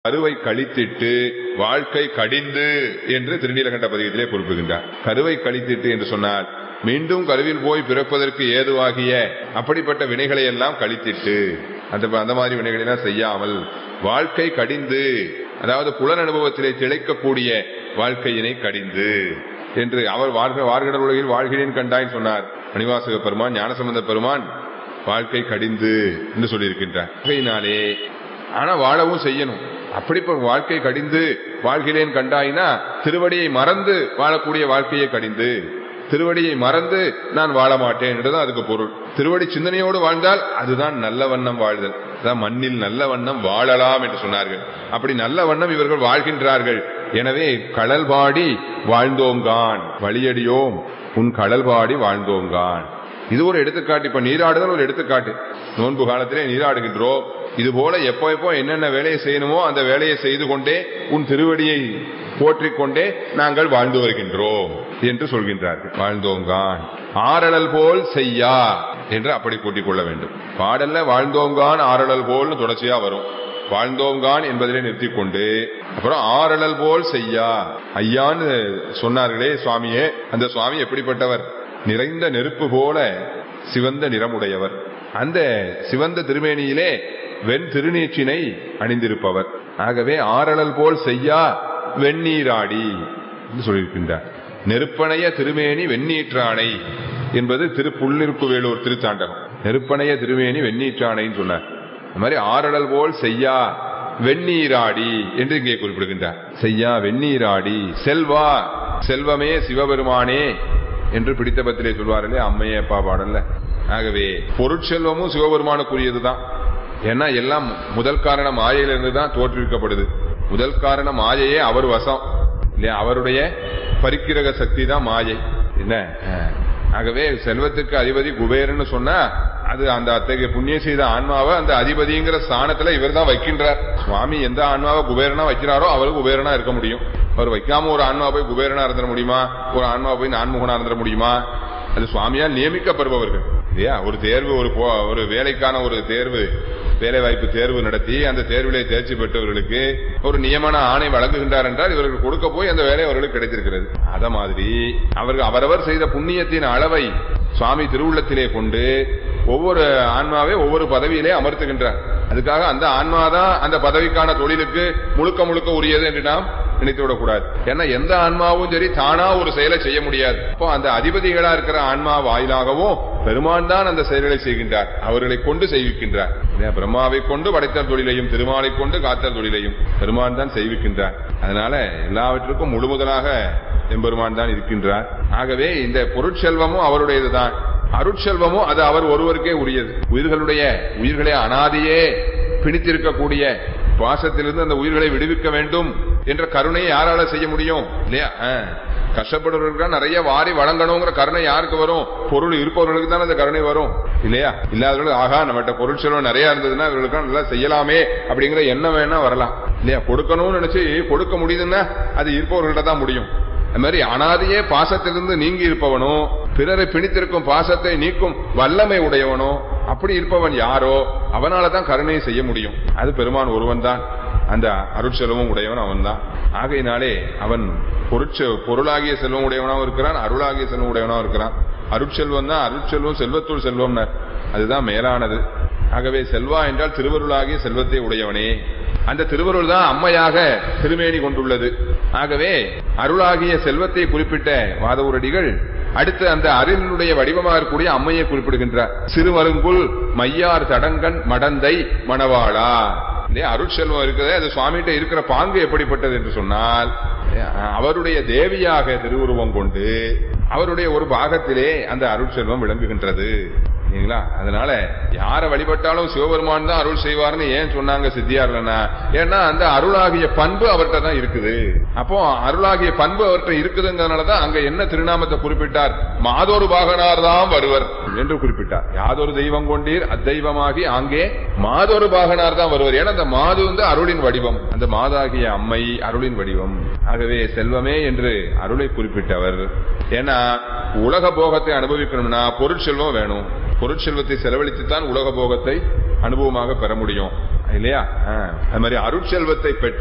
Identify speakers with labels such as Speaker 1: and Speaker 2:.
Speaker 1: கருவை கழித்திட்டு வாழ்க்கை கடிந்து என்று திருநீலகண்ட பதிகத்திலே குறிப்பிடுகின்றார் கருவை கழித்திட்டு என்று சொன்னால் மீண்டும் கருவில் போய் பிறப்பதற்கு ஏதுவாகிய அப்படிப்பட்ட வினைகளை எல்லாம் கழித்திட்டு அந்த அந்த மாதிரி வினைகளை எல்லாம் செய்யாமல் வாழ்க்கை கடிந்து அதாவது புலன் அனுபவத்திலே திளைக்கக்கூடிய வாழ்க்கையினை கடிந்து என்று அவர் வாழ்க வார்கடல் உலகில் வாழ்கிறேன் கண்டாயின் சொன்னார் மணிவாசக பெருமான் ஞானசம்பந்த பெருமான் வாழ்க்கை கடிந்து என்று சொல்லியிருக்கின்றார் ஆகையினாலே ஆனா வாழவும் செய்யணும் அப்படி வாழ்க்கை கடிந்து வாழ்கிறேன் கண்டாயினா திருவடியை மறந்து வாழக்கூடிய வாழ்க்கையை கடிந்து திருவடியை மறந்து நான் வாழ மாட்டேன் என்றுதான் அதுக்கு பொருள் திருவடி சிந்தனையோடு வாழ்ந்தால் அதுதான் நல்ல வண்ணம் வாழ்தல் அதான் மண்ணில் நல்ல வண்ணம் வாழலாம் என்று சொன்னார்கள் அப்படி நல்ல வண்ணம் இவர்கள் வாழ்கின்றார்கள் எனவே கடல் பாடி வாழ்ந்தோங்கான் வழியடியோம் உன் கடல் பாடி வாழ்ந்தோங்கான் இது ஒரு எடுத்துக்காட்டு இப்ப நீராடுதல் ஒரு எடுத்துக்காட்டு நோன்பு காலத்திலே நீராடுகின்றோம் இது போல எப்போ எப்போ என்னென்ன வேலையை செய்யணுமோ அந்த வேலையை செய்து கொண்டே உன் திருவடியை போற்றிக் கொண்டே நாங்கள் வாழ்ந்து வருகின்றோம் என்று சொல்கின்றார்கள் வாழ்ந்தோங்கான் ஆரடல் போல் செய்யா என்று அப்படி கூட்டிக் கொள்ள வேண்டும் பாடல்ல வாழ்ந்தோங்கான் ஆரடல் போல் தொடர்ச்சியா வரும் வாழ்ந்தோங்கான் என்பதிலே நிறுத்திக் கொண்டு அப்புறம் ஆரடல் போல் செய்யா ஐயான்னு சொன்னார்களே சுவாமியே அந்த சுவாமி எப்படிப்பட்டவர் நிறைந்த நெருப்பு போல சிவந்த நிறமுடையவர் அந்த சிவந்த திருமேனியிலே வெண் திருநீற்றினை அணிந்திருப்பவர் ஆகவே ஆரழல் போல் செய்யா வெந்நீராடி என்று சொல்லியிருக்கின்றார் நெருப்பணைய திருமேனி வெந்நீற்றானை என்பது திரு புள்ளிருக்கு வேலூர் திருத்தாண்டகம் நெருப்பணைய திருமேனி வெந்நீற்றானைன்னு சொன்னார் அந்த மாதிரி ஆரடல் போல் செய்யா வெந்நீராடி என்று இங்கே குறிப்பிடுகின்றார் செய்யா வெந்நீராடி செல்வா செல்வமே சிவபெருமானே என்று பிடித்தபத்திலே சொல்வார்களே அம்மையே அப்பா பாடல்ல ஆகவே பொருட்செல்வமும் சிவபெருமானுக்குரியதுதான் ஏன்னா எல்லாம் முதல் காரணம் மாயையிலிருந்து தான் தோற்றுவிக்கப்படுது முதல் காரணம் மாயையே அவர் வசம் இல்லையா அவருடைய பரிக்கிரக சக்தி தான் மாயை என்ன ஆகவே செல்வத்துக்கு அதிபதி குபேரன்னு சொன்னா அது அந்த அத்தகைய புண்ணிய செய்த ஆன்மாவை அந்த அதிபதிங்கிற ஸ்தானத்துல இவர் தான் வைக்கின்றார் சுவாமி எந்த ஆன்மாவை குபேரனா வைக்கிறாரோ அவரு குபேரனா இருக்க முடியும் அவர் வைக்காம ஒரு ஆன்மா போய் குபேரனா இருந்துட முடியுமா ஒரு ஆன்மா போய் நான்முகனா இருந்துட முடியுமா அது சுவாமியால் நியமிக்கப்படுபவர்கள் இல்லையா ஒரு தேர்வு ஒரு ஒரு வேலைக்கான ஒரு தேர்வு வேலை வாய்ப்பு தேர்வு நடத்தி அந்த தேர்விலே தேர்ச்சி பெற்றவர்களுக்கு ஒரு நியமன ஆணை வழங்குகின்றார் என்றால் இவர்கள் கொடுக்க போய் அந்த வேலை அவர்களுக்கு கிடைத்திருக்கிறது அத மாதிரி அவர்கள் அவரவர் செய்த புண்ணியத்தின் அளவை சுவாமி திருவுள்ளத்திலே கொண்டு ஒவ்வொரு ஆன்மாவே ஒவ்வொரு பதவியிலே அமர்த்துகின்றார் அதுக்காக அந்த ஆன்மாதான் அந்த பதவிக்கான தொழிலுக்கு முழுக்க முழுக்க உரியது என்று நாம் நினைத்து விடக்கூடாது ஏன்னா எந்த ஆன்மாவும் சரி தானா ஒரு செயலை செய்ய முடியாது அப்போ அந்த அதிபதிகளா இருக்கிற ஆன்மா வாயிலாகவும் பெருமான் தான் அந்த செயல்களை செய்கின்றார் அவர்களை கொண்டு செய்விக்கின்றார் பிரம்மாவை கொண்டு படைத்தல் தொழிலையும் திருமாலை கொண்டு காத்தல் தொழிலையும் பெருமான் தான் செய்விக்கின்றார் அதனால எல்லாவற்றுக்கும் முழுமுதலாக எம்பெருமான் தான் இருக்கின்றார் ஆகவே இந்த பொருட்செல்வமும் அவருடையதுதான் அருட்செல்வமும் அது அவர் ஒருவருக்கே உரியது உயிர்களுடைய உயிர்களை அனாதையே பிடித்திருக்கக்கூடிய பாசத்திலிருந்து அந்த உயிர்களை விடுவிக்க வேண்டும் என்ற கருணையை யாரால செய்ய முடியும் இல்லையா கஷ்டப்படுறவர்களுக்கு நிறைய வாரி வழங்கணுங்கிற கருணை யாருக்கு வரும் பொருள் இருப்பவர்களுக்கு தான் அந்த கருணை வரும் இல்லையா இல்லாதவர்கள் ஆகா நம்மகிட்ட பொருள் செல்வம் நிறைய இருந்ததுன்னா இவர்களுக்கு நல்லா செய்யலாமே அப்படிங்கிற எண்ணம் வேணா வரலாம் இல்லையா கொடுக்கணும்னு நினைச்சு கொடுக்க முடியுதுன்னா அது இருப்பவர்கள்ட்ட தான் முடியும் அது மாதிரி அனாதையே பாசத்திலிருந்து நீங்கி இருப்பவனோ பிறரை பிணித்திருக்கும் பாசத்தை நீக்கும் வல்லமை உடையவனோ அப்படி இருப்பவன் யாரோ அவனாலதான் கருணையை செய்ய முடியும் அது பெருமான் ஒருவன் தான் அந்த அருட்செல்வமும் உடையவன் அவன் தான் ஆகையினாலே அவன் பொருட்ச பொருளாகிய செல்வம் உடையவனாவும் இருக்கிறான் அருளாகிய செல்வம் உடையவனாவும் இருக்கிறான் அருட்செல்வம் தான் அருட்செல்வம் செல்வத்துள் செல்வம் அதுதான் மேலானது ஆகவே செல்வா என்றால் திருவருளாகிய செல்வத்தை உடையவனே அந்த திருவருள் தான் அம்மையாக திருமேனி கொண்டுள்ளது ஆகவே அருளாகிய செல்வத்தை குறிப்பிட்ட வாதவுரடிகள் அடுத்து அந்த அருளுடைய வடிவமாக இருக்கக்கூடிய அம்மையை குறிப்பிடுகின்றார் சிறுமருங்குல் மையார் தடங்கன் மடந்தை மணவாளா அருட்செல்வம் இருக்குது அது சுவாமிகிட்ட இருக்கிற பாங்கு எப்படிப்பட்டது என்று சொன்னால் அவருடைய தேவியாக திருவுருவம் கொண்டு அவருடைய ஒரு பாகத்திலே அந்த அருட்செல்வம் விளங்குகின்றது சரிங்களா அதனால யார வழிபட்டாலும் சிவபெருமான் தான் அருள் செய்வார்னு ஏன் சொன்னாங்க சித்தியார்லனா ஏன்னா அந்த அருளாகிய பண்பு அவர்கிட்ட தான் இருக்குது அப்போ அருளாகிய பண்பு அவர்கிட்ட இருக்குதுங்கிறதுனாலதான் அங்க என்ன திருநாமத்தை குறிப்பிட்டார் மாதொரு பாகனார் தான் வருவர் என்று குறிப்பிட்டார் யாதொரு தெய்வம் கொண்டீர் அத்தெய்வமாகி அங்கே மாதொரு பாகனார் தான் வருவர் ஏன்னா அந்த மாது வந்து அருளின் வடிவம் அந்த மாதாகிய அம்மை அருளின் வடிவம் ஆகவே செல்வமே என்று அருளை குறிப்பிட்டவர் ஏன்னா உலக போகத்தை அனுபவிக்கணும்னா பொருட்செல்வம் வேணும் பொருட்செல்வத்தை செலவழித்துத்தான் உலக போகத்தை அனுபவமாக பெற முடியும் இல்லையா ஆ. அது மாதிரி அருட்செல்வத்தை பெற்ற